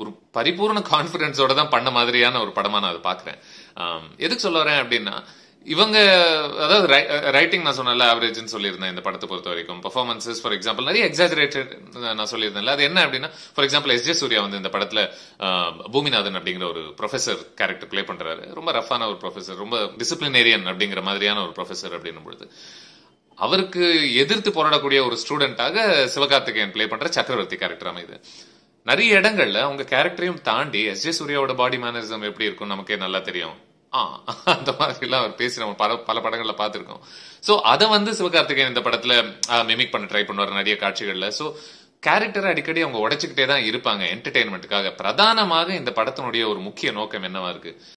ஒரு பரிபூர்ண கான்பிடன்ஸோட தான் பண்ண மாதிரியான ஒரு படமா நான் அதை பாக்குறேன் ஆம், எதுக்கு சொல்ல வரேன் அப்படின்னா இவங்க அதாவது ரைட்டிங் நான் சொன்னல ஆவரேஜ்னு சொல்லியிருந்தேன் இந்த படத்தை பொறுத்த வரைக்கும் பெர்ஃபார்மன்சஸ் ஃபார் எக்ஸாம்பிள் நிறைய எக்ஸாஜரேட்டட் நான் சொல்லியிருந்தேன்ல அது என்ன அப்படின்னா for example S J Surya வந்து இந்த படத்துல ஆஹ், பூமிநாதன் அப்படிங்கிற ஒரு ப்ரொஃபசர் கேரக்டர் ப்ளே பண்றாரு ரொம்ப ரஃபான ஒரு ப்ரொஃபசர் ரொம்ப டிசிப்ளினேரியன் அப்படிங்கிற மாதிரியான ஒரு ப்ரொஃபசர் அப்படின்னும் பொழுது அவருக்கு எதிர்த்து போராடக்கூடிய ஒரு ஸ்டூடெண்டாக சிவகார்த்திகேயன் ப்ளே பண்ற சக்கரவர்த்தி கேரக்டர் அமைது நிறைய இடங்கள்ல அவங்க கேரக்டரையும் தாண்டி எஸ் ஜே சூர்யாவோட பாடி மேனரிசம் எப்படி இருக்கும் நமக்கே நல்லா தெரியும் ஆ அந்த மாதிரி எல்லாம் அவர் பேசி நம்ம பல பல படங்கள்ல பார்த்திருக்கோம் சோ அதை வந்து சிவகார்த்திகேயன் இந்த படத்துல மிமிக் பண்ண ட்ரை பண்ணுவார் நிறைய காட்சிகள்ல சோ கேரக்டரை அடிக்கடி அவங்க உடைச்சுக்கிட்டே தான் இருப்பாங்க என்டர்டைன்மெண்ட்டுக்காக பிரதானமாக இந்த படத்தினுடைய ஒரு முக்கிய நோக்கம் என்னவா இருக்கு